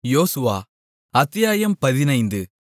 யோசுவா அத்தியாயம் பதினைந்து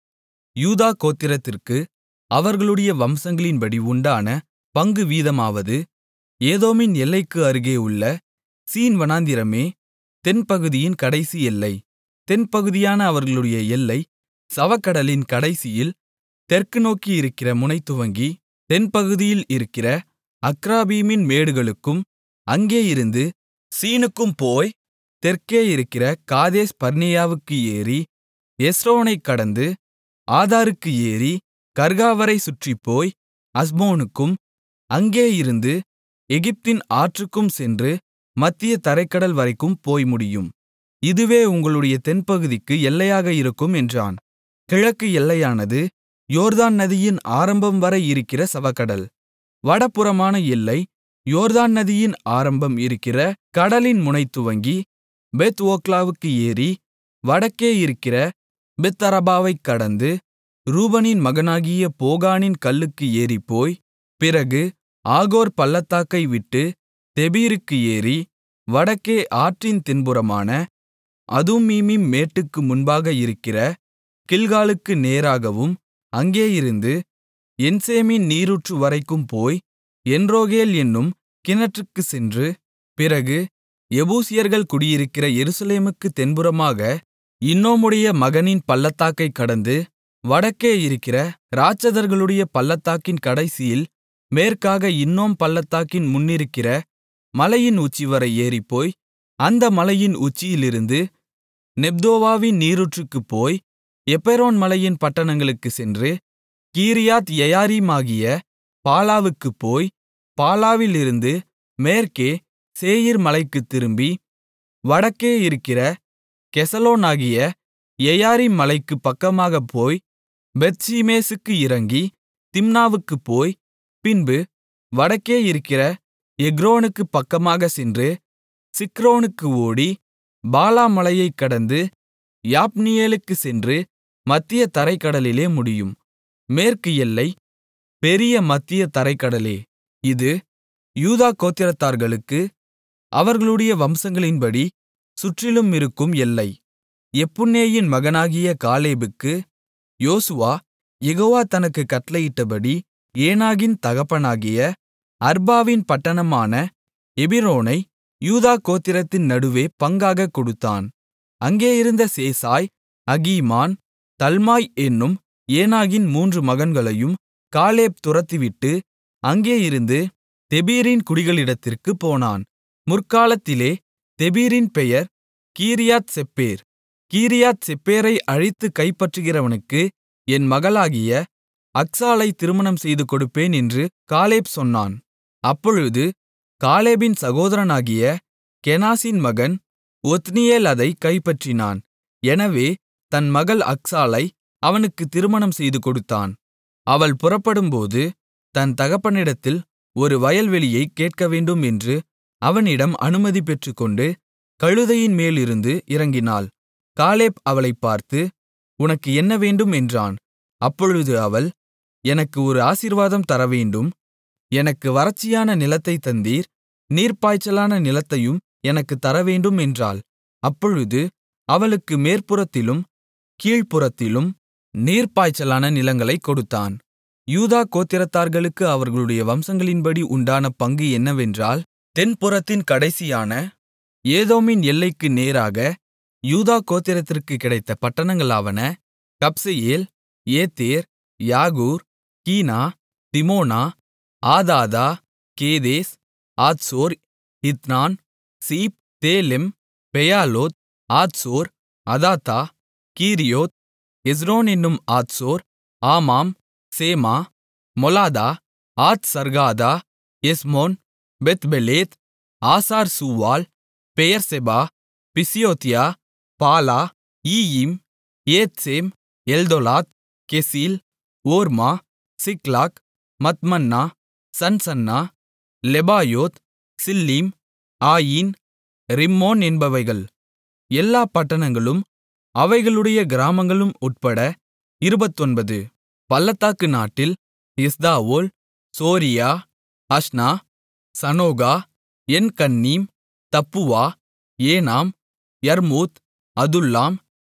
யூதா கோத்திரத்திற்கு அவர்களுடைய வம்சங்களின்படி உண்டான பங்கு வீதமாவது ஏதோமின் எல்லைக்கு அருகே உள்ள சீன் வனாந்திரமே தென்பகுதியின் கடைசி எல்லை தென்பகுதியான அவர்களுடைய எல்லை சவக்கடலின் கடைசியில் தெற்கு நோக்கி இருக்கிற முனை துவங்கி தென்பகுதியில் இருக்கிற அக்ராபீமின் மேடுகளுக்கும் அங்கேயிருந்து சீனுக்கும் போய் தெற்கே இருக்கிற காதேஸ் பர்னேயாவுக்கு ஏறி எஸ்ரோனைக் கடந்து ஆதாருக்கு ஏறி கர்காவரை சுற்றிப்போய் அஸ்மோனுக்கும் அங்கேயிருந்து எகிப்தின் ஆற்றுக்கும் சென்று மத்திய தரைக்கடல் வரைக்கும் போய் முடியும் இதுவே உங்களுடைய தென்பகுதிக்கு எல்லையாக இருக்கும் என்றான் கிழக்கு எல்லையானது யோர்தான் நதியின் ஆரம்பம் வரை இருக்கிற சவக்கடல் வடபுறமான எல்லை யோர்தான் நதியின் ஆரம்பம் இருக்கிற கடலின் முனை துவங்கி பெத் ஓக்லாவுக்கு ஏறி வடக்கே இருக்கிற பெத்தரபாவைக் கடந்து ரூபனின் மகனாகிய போகானின் கல்லுக்கு ஏறிப்போய் பிறகு ஆகோர் பள்ளத்தாக்கை விட்டு தெபீருக்கு ஏறி வடக்கே ஆற்றின் தென்புறமான அதும்மீமின் மேட்டுக்கு முன்பாக இருக்கிற கில்காலுக்கு நேராகவும் அங்கேயிருந்து என்சேமின் நீரூற்று வரைக்கும் போய் என்ரோகேல் என்னும் கிணற்றுக்குச் சென்று பிறகு எபூசியர்கள் குடியிருக்கிற எருசலேமுக்குத் தென்புறமாக இன்னோமுடைய மகனின் பள்ளத்தாக்கைக் கடந்து வடக்கே இருக்கிற இராட்சதர்களுடைய பள்ளத்தாக்கின் கடைசியில் மேற்காக இன்னோம் பள்ளத்தாக்கின் முன்னிருக்கிற மலையின் உச்சிவரை ஏறிப்போய் அந்த மலையின் உச்சியிலிருந்து நெப்தோவாவின் நீரூற்றுக்குப் போய் எப்பெரோன் மலையின் பட்டணங்களுக்குச் சென்று கீரியாத் எயாரீமாகிய பாலாவுக்குப் போய் பாலாவிலிருந்து மேற்கே சேயீர் மலைக்குத் திரும்பி வடக்கே இருக்கிற கெசலோனாகிய எயாரீம் மலைக்குப் பக்கமாகப் போய் பெத்ஷிமேசுக்கு இறங்கி திம்னாவுக்குப் போய் பின்பு வடக்கே இருக்கிற எக்ரோனுக்குப் பக்கமாகச் சென்று சிக்ரோனுக்கு ஓடி பாலா மலையைக் கடந்து யாப்னியேலுக்குச் சென்று மத்திய தரைக்கடலிலே முடியும் மேற்கு எல்லை பெரிய மத்திய தரைக்கடலே இது யூதா கோத்திரத்தார்களுக்கு அவர்களுடைய வம்சங்களின்படி சுற்றிலும் இருக்கும் எல்லை எப்புன்னேயின் மகனாகிய காலேபுக்கு யோசுவா யெகோவா தனக்குக் கட்டளையிட்டபடி ஏனாகின் தகப்பனாகிய அர்பாவின் பட்டணமான எபிரோனை யூதா கோத்திரத்தின் நடுவே பங்காகக் கொடுத்தான் அங்கேயிருந்த சேசாய் அகீமான் தல்மாய் என்னும் ஏனாகின் மூன்று மகன்களையும் காலேப் துரத்திவிட்டு அங்கேயிருந்து தெபீரின் குடிகளிடத்திற்குப் போனான் முற்காலத்திலே தெபீரின் பெயர் கீரியாத் செப்பேர் கீரியாத் செப்பேரை அழித்துக் கைப்பற்றுகிறவனுக்கு என் மகளாகிய அக்சாளை திருமணம் செய்து கொடுப்பேன் என்று காலேப் சொன்னான் அப்பொழுது காலேபின் சகோதரனாகிய கெனாசின் மகன் ஒத்னியேல் அதைக் கைப்பற்றினான் எனவே தன் மகள் அக்சாளை அவனுக்கு திருமணம் செய்து கொடுத்தான் அவள் புறப்படும்போது தன் தகப்பனிடத்தில் ஒரு வயல்வெளியைக் கேட்கவேண்டும் என்று அவனிடம் அனுமதி பெற்றுக்கொண்டு கழுதையின் மேலிருந்து இறங்கினாள் காலேப் அவளைப் பார்த்து உனக்கு என்ன வேண்டும் என்றான் அப்பொழுது அவள் எனக்கு ஒரு ஆசீர்வாதம் தரவேண்டும் எனக்கு வறட்சியான நிலத்தைத் தந்தீர் நீர்ப்பாய்ச்சலான நிலத்தையும் எனக்குத் தரவேண்டும் என்றாள் அப்பொழுது அவளுக்கு மேற்புறத்திலும் கீழ்ப்புறத்திலும் நீர்ப்பாய்ச்சலான நிலங்களைக் கொடுத்தான் யூதா கோத்திரத்தார்களுக்கு அவர்களுடைய வம்சங்களின்படி உண்டான பங்கு என்னவென்றால் தென்புறத்தின் கடைசியான ஏதோமின் எல்லைக்கு நேராக யூதா கோத்திரத்திற்கு கிடைத்த பட்டணங்களாவன கப்செயேல் ஏத்தேர் யாகூர் கீனா திமோனா ஆதாதா கேதேஸ் ஆத்சோர் இத்னான் சீப் தேலெம் பெயாலோத் ஆத்சோர் அதாத்தா கீரியோத் எஸ்ரோன் என்னும் ஆத்சோர் ஆமாம் சேமா மொலாதா ஆத் சர்காதா எஸ்மோன் பெத்பெலேத் ஆசார் சூவால் பெயர்செபா பிசியோத்தியா பாலா ஈயிம் ஏத்சேம் எல்தோலாத் கெசில் ஓர்மா சிக்லாக் மத்மன்னா சன்சன்னா லெபாயோத் சில்லீம் ஆயின் ரிம்மோன் என்பவைகள் எல்லா பட்டணங்களும் அவைகளுடைய கிராமங்களும் உட்பட இருபத்தொன்பது பள்ளத்தாக்கு நாட்டில் எஸ்தாவோல் சோரியா அஷ்னா சனோகா என்கன்னீம் தப்புவா ஏனாம் யர்மூத் அதுல்லாம்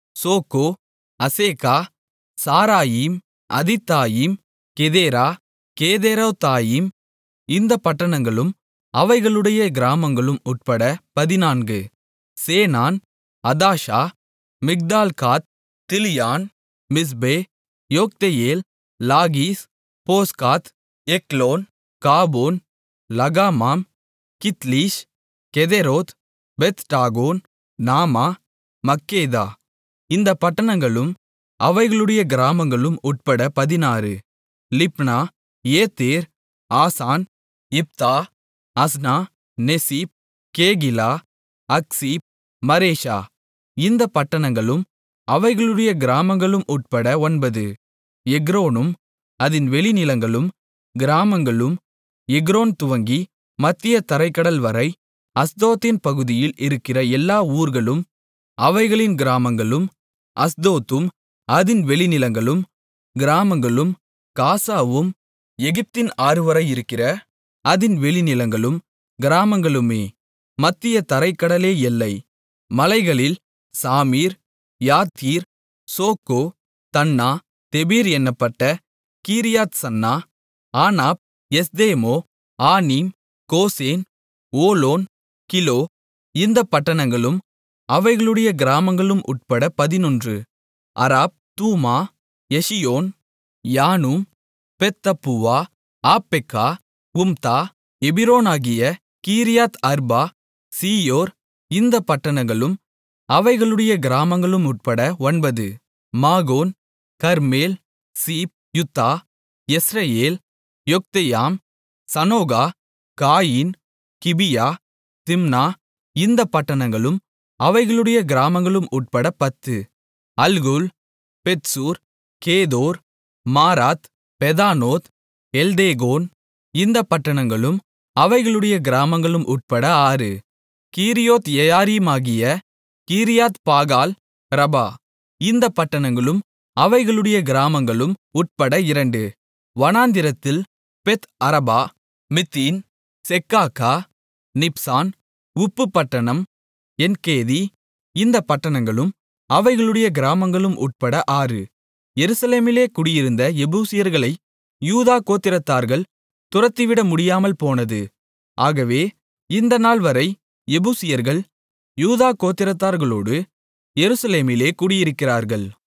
சோக்கோ அசேக்கா சாராயீம் அதித்தாயீம் கெதேரா கேதெரொத்தாயீம் இந்தப் பட்டணங்களும் அவைகளுடைய கிராமங்களும் உட்பட பதினான்கு சேனான் அதாஷா மிக்தால்காத் திலியான் மிஸ்பே யோக்தெயேல் லாகீஸ் போஸ்காத் எக்லோன் காபோன் லகாமாம் கித்லீஷ் கெதெரோத் பெத்டாகோன் நாமா மக்கேதா இந்தப் பட்டணங்களும் அவைகளுடைய கிராமங்களும் உட்பட பதினாறு லிப்னா ஏத்தேர் ஆசான் இப்தா அஸ்னா நெசீப் கேகிலா அக்சீப் மரேஷா இந்தப் பட்டணங்களும் அவைகளுடைய கிராமங்களும் உட்பட ஒன்பது எக்ரோனும் அதின் வெளிநிலங்களும் கிராமங்களும் எக்ரோன் துவங்கி மத்திய தரைக்கடல் வரை அஸ்தோத்தின் பகுதியில் இருக்கிற எல்லா ஊர்களும் அவைகளின் கிராமங்களும் அஸ்தோத்தும் அதின் வெளிநிலங்களும் கிராமங்களும் காசாவும் எகிப்தின் ஆறுவரை இருக்கிற அதின் வெளிநிலங்களும் கிராமங்களுமே மத்திய தரைக்கடலே எல்லை மலைகளில் சாமீர் யாத்தீர் சோக்கோ தன்னா தெபீர் என்னப்பட்ட Kiriath Sannah Anab Eshtemoh Anim Goshen Holon Giloh இந்தப் பட்டணங்களும் அவைகளுடைய கிராமங்களும் உட்பட பதினொன்று அராப் தூமா எஷியோன் யானூம் பெத்தப்புவா ஆப்பெக்கா உம்தா எபிரோனாகிய கீரியாத் அர்பா சீயோர் இந்தப் பட்டணங்களும் அவைகளுடைய கிராமங்களும் உட்பட ஒன்பது மாகோன் Carmel Ziph Juttah Jezreel Jokdeam Zanoah Kain Gibeah Timnah இந்தப் பட்டணங்களும் அவைகளுடைய கிராமங்களும் உட்பட பத்து அல்குல் பெத்சூர் கேதோர் மாராத் பெதானோத் எல்தேகோன் இந்தப் பட்டணங்களும் அவைகளுடைய கிராமங்களும் உட்பட ஆறு கீரியோத் எயாரீமாகிய கீரியாத் பாகால் ரபா இந்தப் பட்டணங்களும் அவைகளுடைய கிராமங்களும் உட்பட இரண்டு வனாந்திரத்தில் பெத் அரபா மித்தீன் செக்காக்கா நிப்சான் உப்பு பட்டணம் என்கேதி இந்தப் பட்டணங்களும் அவைகளுடைய கிராமங்களும் உட்பட ஆறு எருசலேமிலே குடியிருந்த எபூசியர்களை யூதா கோத்திரத்தார்கள் துரத்திவிட முடியாமல் போனது ஆகவே இந்த நாள்வரை எபூசியர்கள் யூதா கோத்திரத்தார்களோடு எருசலேமிலே குடியிருக்கிறார்கள்